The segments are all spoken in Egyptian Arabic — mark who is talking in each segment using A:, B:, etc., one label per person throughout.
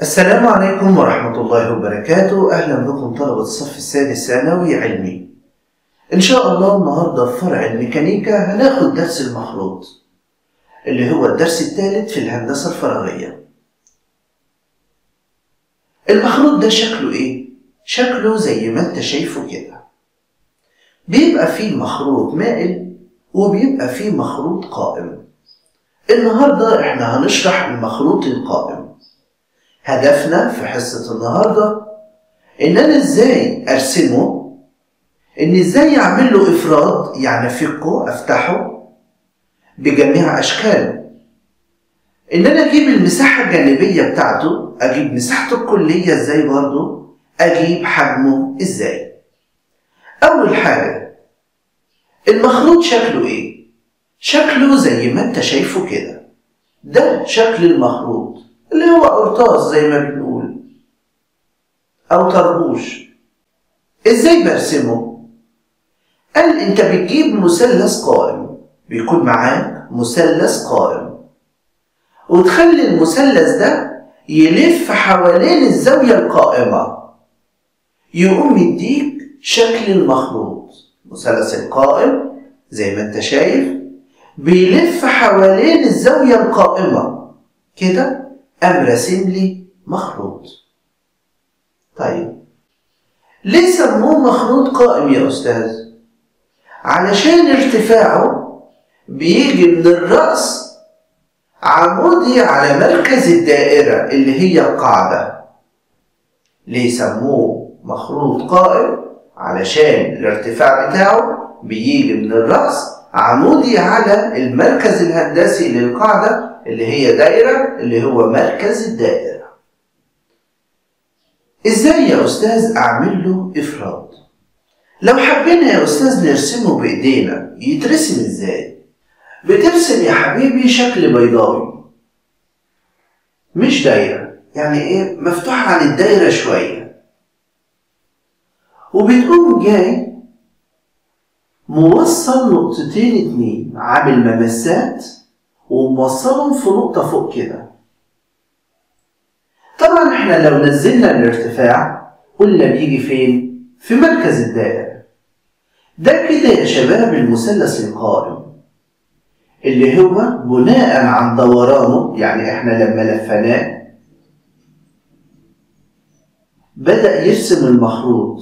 A: السلام عليكم ورحمة الله وبركاته أهلا بكم طلبة الصف السادس ثانوي علمي إن شاء الله النهاردة في فرع الميكانيكا هناخد درس المخروط اللي هو الدرس الثالث في الهندسة الفراغية المخروط ده شكله إيه؟ شكله زي ما أنت شايفه كده بيبقى فيه مخروط مائل وبيبقى فيه مخروط قائم النهاردة إحنا هنشرح المخروط القائم هدفنا في حصة النهاردة إن أنا إزاي أرسمه إن إزاي أعمل له إفراد يعني أفكه أفتحه بجميع أشكاله إن أنا أجيب المساحة الجانبية بتاعته أجيب مساحته الكلية إزاي برضه أجيب حجمه إزاي أول حاجة المخروط شكله إيه؟ شكله زي ما أنت شايفه كده ده شكل المخروط اللي هو قرطاس زي ما بنقول أو طربوش إزاي برسمه؟ قال أنت بتجيب مثلث قائم بيكون معاك مثلث قائم وتخلي المثلث ده يلف حوالين الزاوية القائمة يقوم يديك شكل المخروط المثلث القائم زي ما انت شايف بيلف حوالين الزاوية القائمة كده قام راسم لي مخروط طيب ليه سموه مخروط قائم يا أستاذ؟ علشان ارتفاعه بيجي من الرأس عمودي على مركز الدائرة اللي هي القاعدة ليه سموه مخروط قائم؟ علشان الارتفاع بتاعه بيجي من الرأس عمودي على المركز الهندسي للقاعدة اللي هي دائرة اللي هو مركز الدائرة ازاي يا أستاذ أعمل له إفراد؟ لو حبينا يا أستاذ نرسمه بإيدينا يترسم ازاي؟ بترسم يا حبيبي شكل بيضاوي مش دايرة يعني ايه مفتوحة عن الدايرة شوية وبتقوم جاي موصل نقطتين اتنين عامل ممسات وموصلهم في نقطة فوق كده طبعا احنا لو نزلنا الارتفاع قلنا بيجي فين؟ في مركز الدائرة ده كده يا شباب المثلث القائم اللي هو بناء عن دورانه يعني احنا لما لفناه بدأ يرسم المخروط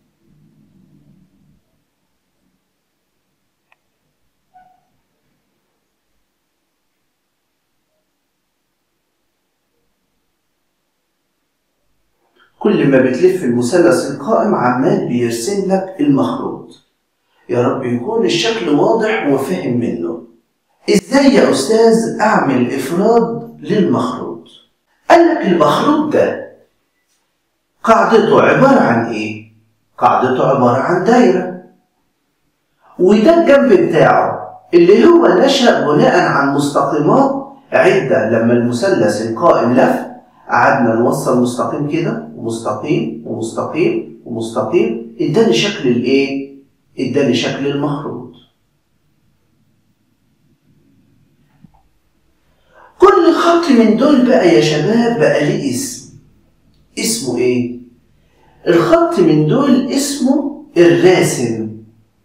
A: كل ما بتلف المثلث القائم عمال بيرسم لك المخروط يا رب يكون الشكل واضح وفهم منه ازاي يا استاذ اعمل افراد للمخروط قال لك المخروط ده قاعدته عبارة عن ايه قاعدته عبارة عن دايرة وده الجنب بتاعه اللي هو نشأ بناء عن مستقيمات عدة لما المثلث القائم لف قعدنا نوصل مستقيم كده ومستقيم ومستقيم ومستقيم اداني شكل الايه؟ اداني شكل المخروط. كل خط من دول بقى يا شباب بقى ليه اسم. اسمه ايه؟ الخط من دول اسمه الراسم.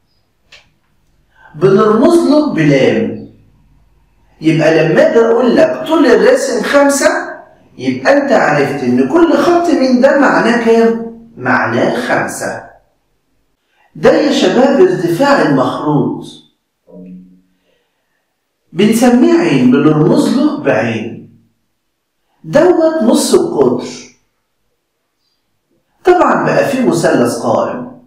A: بنرمز له بلام. يبقى لما اجي اقول لك طول الراسم خمسه يبقى انت عرفت ان كل خط من ده معناه كام؟ معناه خمسة ده يا شباب ارتفاع المخروط بنسميه عين بنرمز له بعين دوت نص القطر طبعا بقى في مثلث قائم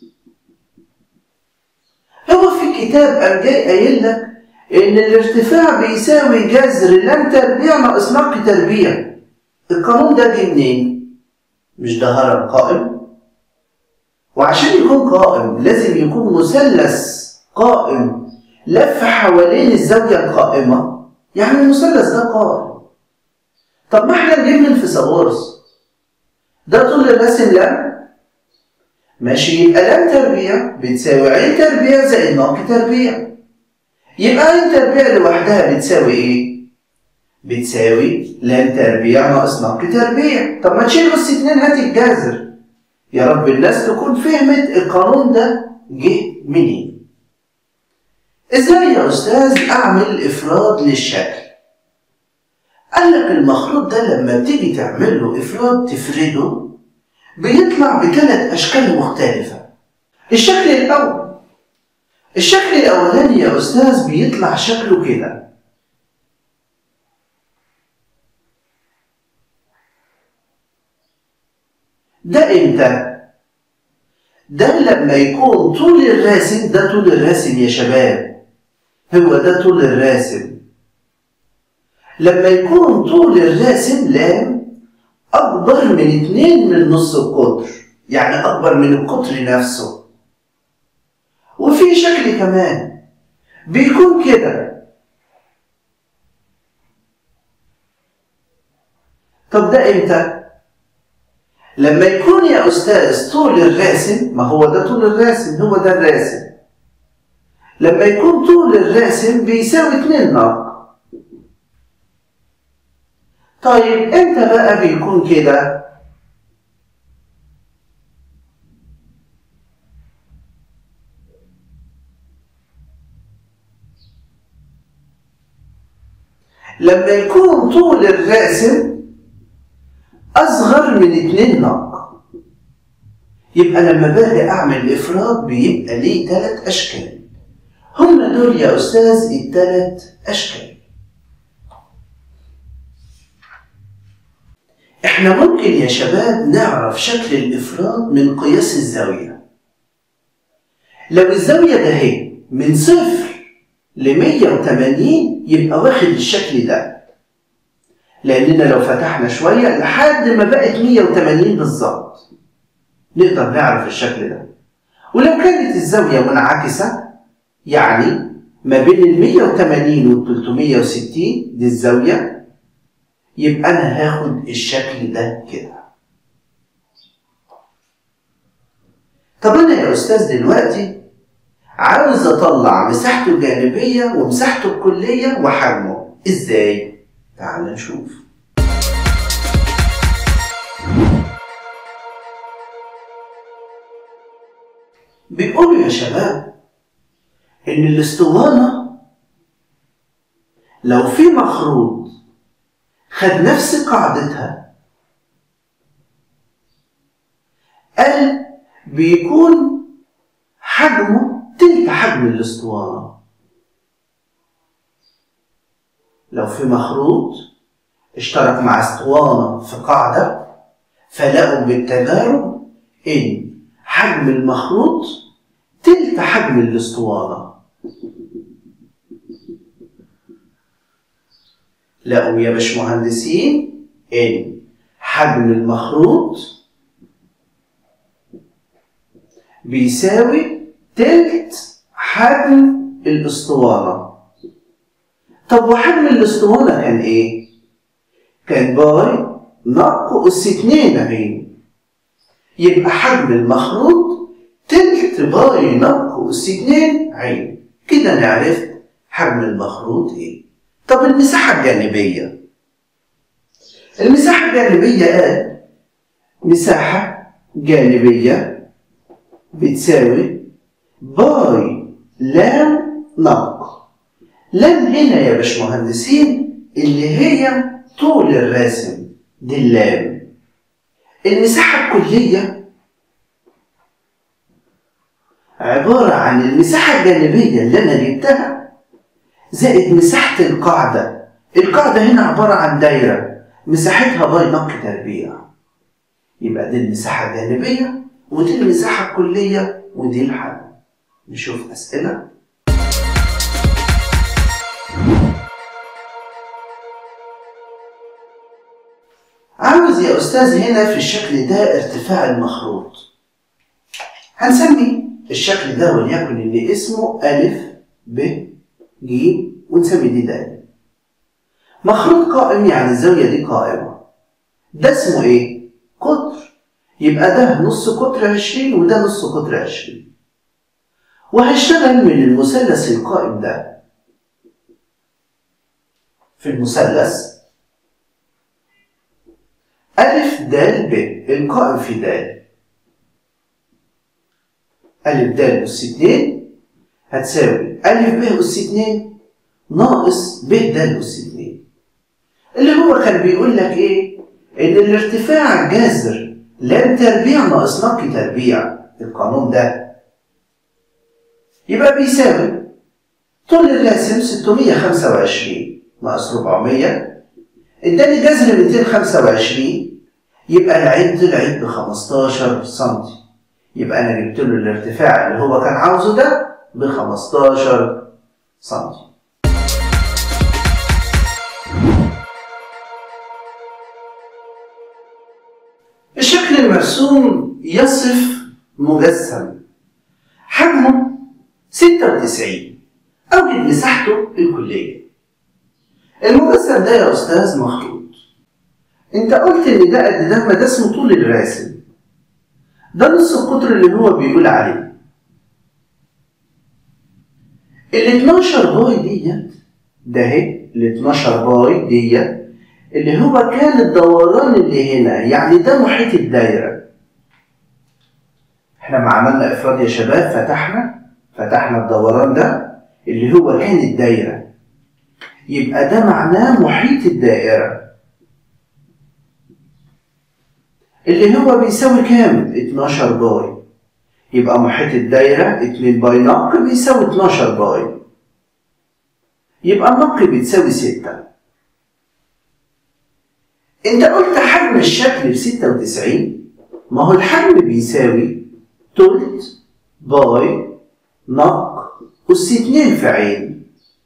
A: هو في كتاب قام جاي قايل لك ان الارتفاع بيساوي جذر لام تربيع ناقص نق تربيع القانون ده جه منين؟ مش ده هرم قائم؟ وعشان يكون قائم لازم يكون مثلث قائم لف حوالين الزاوية القائمة يعني المثلث ده قائم طب ما احنا نجيب من فيثاغورس ده طول الراسم لام ماشي يبقى لام تربيع بتساوي عين تربيع زائد نق تربيع يبقى عين تربيع لوحدها بتساوي ايه؟ بتساوي لام تربيع ناقص نق تربيع طب ما تشيل أس اتنين هات الجذر يا رب الناس تكون فهمت القانون ده جه منين ازاي يا أستاذ أعمل إفراد للشكل قال لك المخلوط ده لما بتيجي تعمل له إفراد تفرده بيطلع بثلاث أشكال مختلفة الشكل الأول الشكل الأولاني يا أستاذ بيطلع شكله كده ده إمتى؟ ده لما يكون طول الراسم ده طول الراسم يا شباب هو ده طول الراسم لما يكون طول الراسم لام أكبر من اتنين من نص القطر يعني أكبر من القطر نفسه وفي شكل كمان بيكون كده طب ده امتى؟ لما يكون يا أستاذ طول الراسم ما هو ده طول الراسم هو ده الراسم لما يكون طول الراسم بيساوي 2 نق طيب امتى بقى بيكون كده؟ لما يكون طول الراسم أصغر من 2 نق يبقى لما باجي أعمل إفراد بيبقى ليه ثلاث أشكال هم دول يا أستاذ الثلاث أشكال إحنا ممكن يا شباب نعرف شكل الإفراد من قياس الزاوية لو الزاوية ده هي من صفر ل 180 يبقى واخد الشكل ده لأننا لو فتحنا شوية لحد ما بقت 180 بالظبط نقدر نعرف الشكل ده ولو كانت الزاوية منعكسة يعني ما بين ال 180 وال 360 دي الزاوية يبقى أنا هاخد الشكل ده كده طب أنا يا أستاذ دلوقتي عاوز أطلع مساحته الجانبية ومساحته الكلية وحجمه إزاي؟ تعال نشوف بيقولوا يا شباب إن الاسطوانة لو في مخروط خد نفس قاعدتها قال بيكون حجمه تلت حجم الاسطوانة لو في مخروط اشترك مع اسطوانة في قاعدة فلقوا بالتجارب إن حجم المخروط تلت حجم الاسطوانة لقوا يا باشمهندسين إن حجم المخروط بيساوي تلت حجم الاسطوانة طب وحجم الاسطوانة كان إيه؟ كان باي نق أس اتنين عين يبقى حجم المخروط تلت باي نق أس اتنين عين كده نعرف حجم المخروط إيه طب المساحة الجانبية المساحة الجانبية قال مساحة جانبية بتساوي باي لام نق لام هنا يا باشمهندسين اللي هي طول الراسم دي اللام المساحة الكلية عبارة عن المساحة الجانبية اللي أنا جبتها زائد مساحة القاعدة القاعدة هنا عبارة عن دايرة مساحتها باي نق تربيع يبقى دي المساحة الجانبية ودي المساحة الكلية ودي الحل نشوف أسئلة عاوز يا أستاذ هنا في الشكل ده ارتفاع المخروط هنسمي الشكل ده وليكن اللي اسمه ألف ب ج ونسمي دي د مخروط قائم يعني الزاوية دي قائمة ده اسمه ايه؟ قطر يبقى ده نص قطر عشرين وده نص قطر عشرين وهشتغل من المثلث القائم ده في المثلث ألف د ب القائم في د ألف د أس 2 هتساوي ألف ب أس 2 ناقص ب د أس 2 اللي هو كان بيقول لك إيه؟ إن الارتفاع جذر لام تربيع ناقص نقي تربيع القانون ده يبقى بيساوي طول الراسم 625 ناقص 400 اداني جذر 225 يبقى العين طلعت ب 15 سم يبقى انا جبت له الارتفاع اللي هو كان عاوزه ده ب 15 سم الشكل المرسوم يصف مجسم حجمه 96 أوجد مساحته الكلية المجسم ده يا أستاذ مخطوط أنت قلت إن ده قد ده ما ده اسمه طول الراسم ده نص القطر اللي هو بيقول عليه ال 12 باي ديت ده اهي ال 12 باي ديت اللي هو كان الدوران اللي هنا يعني ده محيط الدايرة احنا ما عملنا افراد يا شباب فتحنا فتحنا الدوران ده اللي هو كان الدايرة يبقى ده معناه محيط الدائرة اللي هو بيساوي كام؟ 12 باي يبقى محيط الدايرة 2 باي نق بيساوي 12 باي يبقى النق بتساوي 6 انت قلت حجم الشكل ب 96 ما هو الحجم بيساوي تلت باي نق أس 2 في عين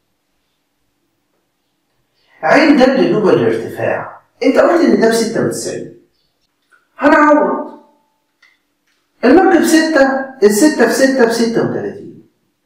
A: عين ده اللي هو الارتفاع انت قلت ان ده ب 96 هنعوض النق بستة الستة في ستة بستة وتلاتين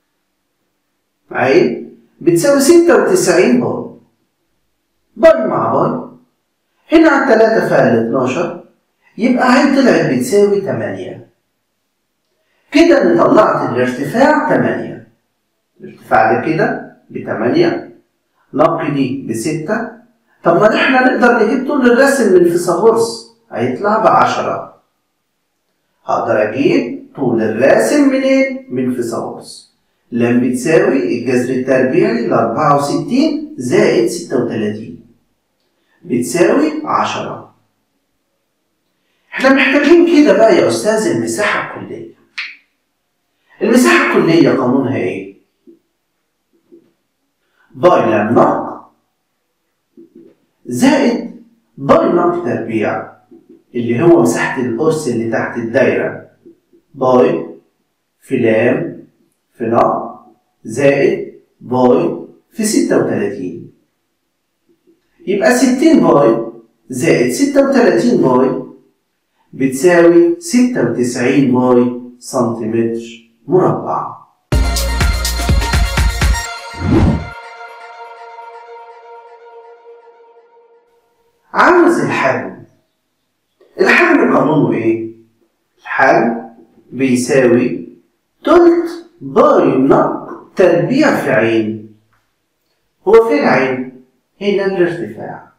A: عين بتساوي ستة وتسعين باي باي مع باي هنا على التلاتة فعل اتناشر يبقى عين طلعت بتساوي تمانية كده انا طلعت الارتفاع تمانية الارتفاع ده كده بتمانية نق دي بستة طب ما احنا نقدر نجيب طول الرسم من فيثاغورس هيطلع بعشرة هقدر اجيب طول الراسم منين؟ من فيثاغورس لم بتساوي الجذر التربيعي ل 64 زائد 36 بتساوي 10 احنا محتاجين كده بقى يا استاذ المساحة الكلية المساحة الكلية قانونها ايه؟ باي لام نق زائد باي نق تربيع اللي هو مساحة القرص اللي تحت الدايرة باي في لام في نق زائد باي في ستة وتلاتين يبقى ستين باي زائد ستة وتلاتين باي بتساوي ستة وتسعين باي سنتيمتر مربع عاوز الحجم الحجم قانونه ايه؟ الحجم بيساوي تلت باي نق تربيع في عين هو فين عين؟ هنا الارتفاع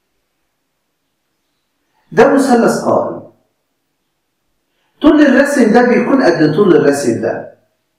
A: ده مثلث قائم طول الرسم ده بيكون قد طول الرسم ده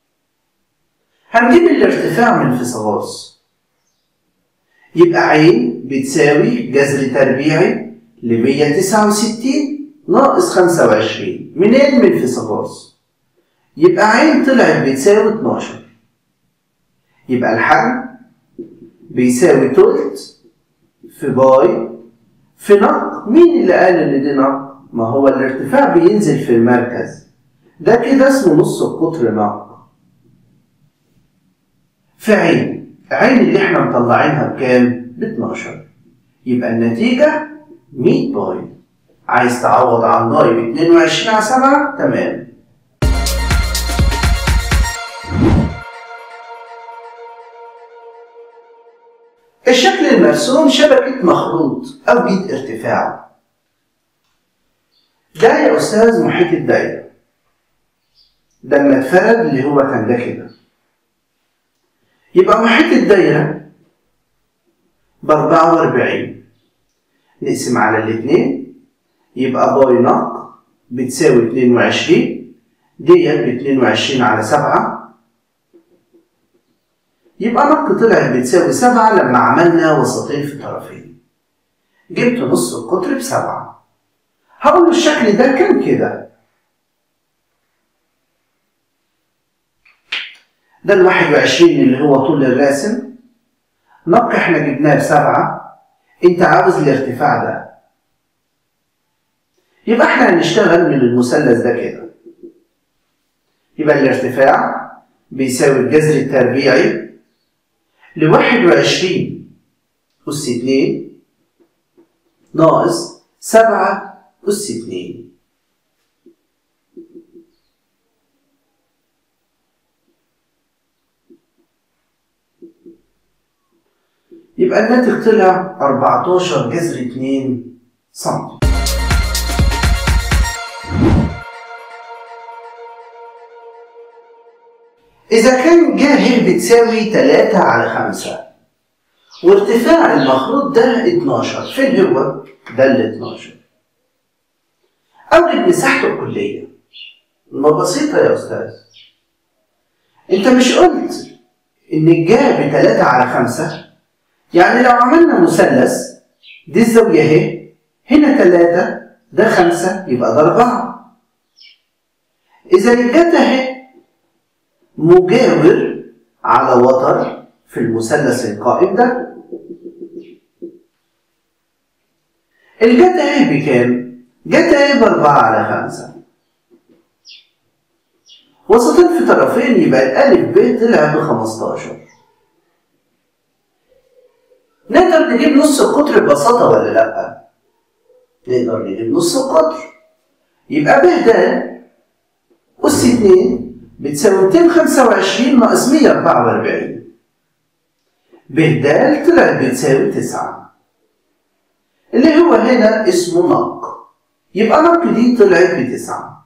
A: هنجيب الارتفاع من فيثاغورس يبقى عين بتساوي جذر تربيعي ل 169 ناقص 25 منين من فيثاغورس يبقى عين طلعت بتساوي 12 يبقى الحجم بيساوي تلت في باي في نق مين اللي قال ان دي نق ما هو الارتفاع بينزل في المركز ده كده اسمه نص القطر نق في عين عين اللي احنا مطلعينها بكام ب 12 يبقى النتيجة 100 باي عايز تعوض عن باي ب 22 على 7 تمام الشكل المرسوم شبكة مخروط أو بيد ارتفاع ده يا أستاذ محيط الدايرة ده لما اتفرد اللي هو كان ده كده يبقى محيط الدايرة بأربعة وأربعين نقسم على الاتنين يبقى باي نق بتساوي اتنين وعشرين ديت باتنين وعشرين على سبعة يبقى نق طلعت بتساوي سبعة لما عملنا وسطين في طرفين جبت نص القطر بسبعة هقول له الشكل ده كان كده ده الواحد وعشرين اللي هو طول الراسم نق احنا جبناه بسبعة انت عاوز الارتفاع ده يبقى احنا هنشتغل من المثلث ده كده يبقى الارتفاع بيساوي الجذر التربيعي لواحد وعشرين أس اتنين ناقص سبعة أس اتنين يبقى الناتج طلع 14 جذر 2 سم إذا كان جاه بتساوي 3 على 5 وارتفاع المخروط ده 12 فين هو؟ ده ال 12 أوجد مساحته الكلية ما بسيطة يا أستاذ أنت مش قلت إن الجاه ب 3 على 5 يعني لو عملنا مثلث دي الزاوية اهي هنا تلاتة ده خمسة يبقى ده أربعة إذا الجد اهي مجاور على وتر في المثلث القائم ده الجد اهي بكام؟ جد اهي بأربعة على خمسة وسطين في طرفين يبقى الألف ب طلع بخمستاشر نقدر نجيب نص القطر ببساطة ولا لأ؟ نقدر نجيب نص القطر يبقى ب د أس 2 بتساوي 225 ناقص 144 ب د طلعت بتساوي 9 اللي هو هنا اسمه نق يبقى نق دي طلعت بتسعة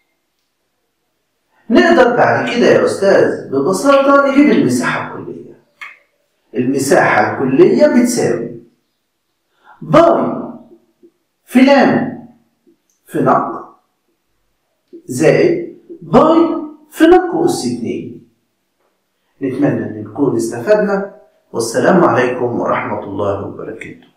A: نقدر بعد كده يا أستاذ ببساطة نجيب المساحة الكلية المساحة الكلية بتساوي باي في لام في نق زائد باي في نق أس اتنين نتمنى أن نكون استفدنا والسلام عليكم ورحمة الله وبركاته